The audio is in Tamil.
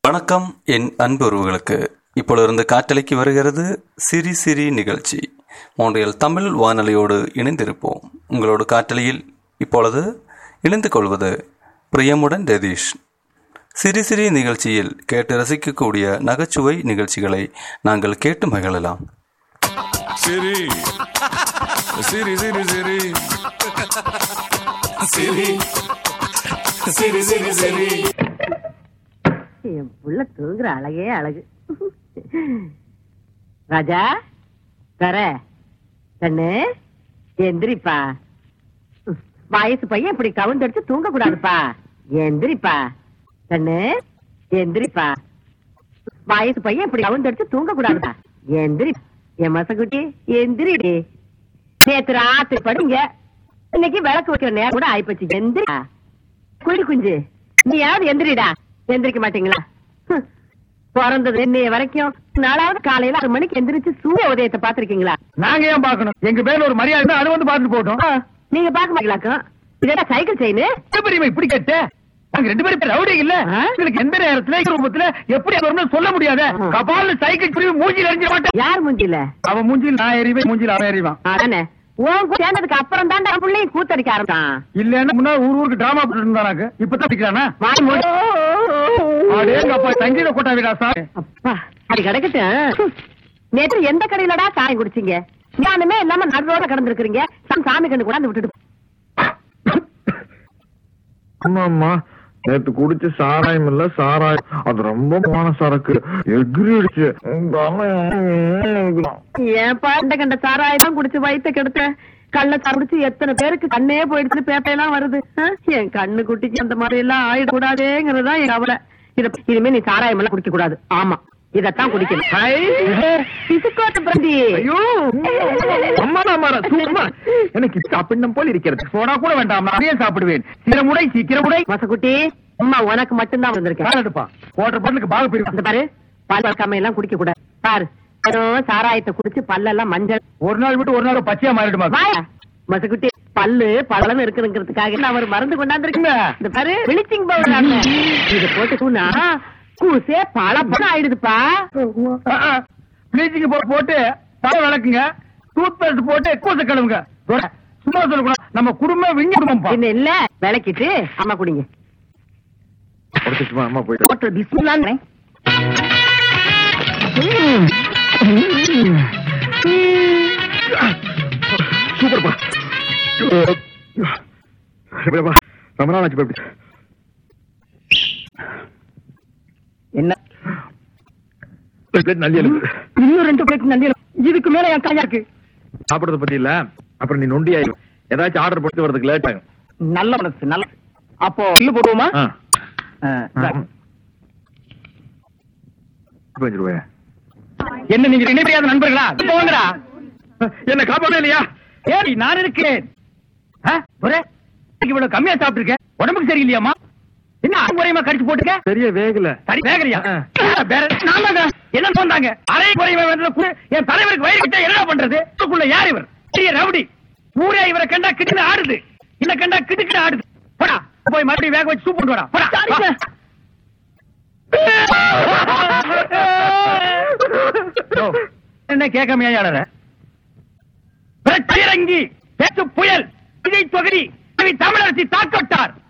வணக்கம் என் அன்பு உறவுகளுக்கு இப்பொழுது காற்றலைக்கு வருகிறது சிரி சிரி நிகழ்ச்சி மோன்றியல் தமிழ் வானொலியோடு இணைந்திருப்போம் உங்களோடு காற்றலையில் இப்பொழுது இணைந்து கொள்வது பிரியமுடன் ரதீஷ் சிரி சிரி நிகழ்ச்சியில் கேட்டு ரசிக்கக்கூடிய நகைச்சுவை நிகழ்ச்சிகளை நாங்கள் கேட்டு மகிழலாம் சிரி சிரி சிரி சிரி சிரி சிரி சிரி சிரி என் புள்ள தூங்குற அழகே அழகு ராஜா தர கண்ணு எந்திரிப்பா வயசு பையன் இப்படி கவுந்தடிச்சு தூங்க கூடாதுப்பா எந்திரிப்பா கண்ணு எந்திரிப்பா வயசு பையன் இப்படி கவுந்தடிச்சு தூங்க கூடாதுப்பா எந்திரி என் மசக்குட்டி எந்திரிடி நேத்து ராத்திரி படிங்க இன்னைக்கு விளக்கு வைக்கிற நேரம் கூட ஆயிப்போச்சு எந்திரிடா குடி குஞ்சு நீயாவது எந்திரிடா எந்திரிக்க மாட்டீங்களா ஹம். பிறந்தது இன்னைய வரைக்கும் நாலாவது காலையில ஆறு மணிக்கு எந்திரிச்சு சூரிய உதயத்தை பாத்திருக்கீங்களா நாங்க ஏன் பாக்கணும் எங்க பேர்ல ஒரு மரியாதை இருந்தா அது வந்து பாத்துட்டு போட்டோம் நீங்க பாக்க மாட்டீங்களாக்கும் இதெல்லாம் சைக்கிள் செயின் பெரியமா இப்படி கேட்ட நாங்க ரெண்டு பேரும் ரவுடி இல்ல ஆ? உங்களுக்கு எந்த நேரத்துல எந்த ரூபத்துல எப்படி அது வரும்னு சொல்ல முடியாது ஆ. கபால சைக்கிள் பிரிவு மூஞ்சில எறிஞ்ச மாட்டேன் யார் மூஞ்சில அவன் மூஞ்சில் நான் எறிவேன் மூஞ்சில் அவன் எறிவான் அதானே உன் கூட சேர்ந்ததுக்கு அப்புறம் தான் என் பிள்ளையும் கூத்தடிக்க ஆரம்பிச்சான் இல்லன்னா முன்னாடி ஊர் ஊருக்கு டிராமா போட்டு இருந்தானாக்கு இப்பதான் அடிக்கிறானா வாய் மூடு. அடேங்க அப்பா சங்கீத கோட்டா வீடா சார் அப்பா அது கிடக்கட்டும் நேற்று எந்த கடையிலடா சாயம் குடிச்சீங்க ஞானமே இல்லாம நடுவோட கிடந்திருக்கிறீங்க சாமி சாமி கண்டு கூட விட்டுட்டு ஆமாம்மா நேத்து குடிச்ச சாராயம் இல்ல சாராயம் அது ரொம்ப மான சரக்கு எகிரிடுச்சு உங்க அண்ணன் ஏன்பா இந்த கண்ட சாராயம் தான் குடிச்சு வயித்த கெடுத்த கள்ள குடிச்சு எத்தனை பேருக்கு கண்ணே போயிடுச்சு பேப்பையெல்லாம் வருது ஆ? என் கண்ணு குட்டிக்கு அந்த மாதிரி எல்லாம் ஆயிடக்கூடாதேங்கிறதா என் கவலை இத இனிமே நீ சாராயம் எல்லாம் குடிக்க கூடாது ஆமா இதத்தான் குடிக்கணும் பிசுக்கோட்டு பிரந்தி ஐயோ அம்மா அம்மா சும்மா எனக்கு சாப்பிடணும் போல இருக்கிறது போனா கூட வேண்டாம் நிறைய சாப்பிடுவேன் சீக்கிரமுடை சீக்கிரமுடை மசக்குட்டி அம்மா உனக்கு மட்டும்தான் வந்திருக்கேன் காலடுப்பா போட்ட பொருளுக்கு பாக பிரிவு அந்த பாரு பால் வளர்க்காம எல்லாம் குடிக்க கூடாது பாரு வெறும் சாராயத்தை குடிச்சு பல்லெல்லாம் மஞ்சள் ஒரு நாள் விட்டு ஒரு நாள் பச்சையா மாறிடுமா வாயா மசக்குட்டி பல்லு பழம் இருக்குங்கிறதுக்காக நான் ஒரு மருந்து கொண்டாந்துருக்கீங்க இந்த பாரு பிளீச்சிங் பவுடர் இது போட்டு தூணா கூசே பல பழம் ஆயிடுதுப்பா ப்ளீச்சிங் பவுடர் போட்டு தலை விளக்குங்க டூத் பேஸ்ட் போட்டு கூச கழுவுங்க தொட. சும்மா சொல்லக்கூடாது நம்ம குடும்பம் விஞ்ஞ குடும்பம் என்ன இல்ல விளக்கிட்டு அம்மா குடிங்க உடச்சுமா அம்மா போயிட்டு டாக்டர் பிஸ்மில்லான்னு சூப்பர்ப்பா எப்படிப்பா ரொம்ப நாள் ஆச்சு எப்படி என்ன பிளேட் நல்லி எழுது இன்னும் ரெண்டு பிளேட் நன்றி இதுக்கு மேல என் கையா இருக்கு சாப்பிடறத பத்தி இல்ல அப்புறம் நீ நொண்டி ஆயிடும் ஏதாச்சும் ஆர்டர் போட்டு வரதுக்கு லேட் ஆகும் நல்ல மனசு நல்ல அப்போ இல்ல போடுவோமா ஆ. ஆ, சரி. பதினஞ்சு ரூபாயா என்ன நீங்க இணைப்பறியாத நண்பர்களா போங்கடா என்ன காப்பாடே இல்லையா ஏய் நான் இருக்கேன் ஆ, ஒரே இன்னைக்கு இவ்வளவு கம்மியா சாப்பிட்டுருக்கேன் உடம்புக்கு சரியில்லையாமா என்ன அரைமுறையமா கடிச்சு போட்டுக்க சரியா வேகல சரி வேகலையா ஆ. வேற நான் தாங்க என்ன சொன்னாங்க அரை குறைவா வந்தது கு- என் தலைவருக்கு வயிறு கிட்ட என்ன பண்றது இதுக்குள்ள யார் இவர் பெரிய ரவுடி ஊரே இவரை கண்டா கிட்டு ஆடுது என்ன கண்டா கிட்டு ஆடுது போடா போய் மறுபடியும் வேக வச்சு சூப் கொண்டு வரா போடா வா. யோ, என்ன கேட்காம ஏன் ஆடுற பிரச்சிரங்கி பேச்சு புயல் விஜய் தொகுதி தமிழரசி தாக்கட்டார்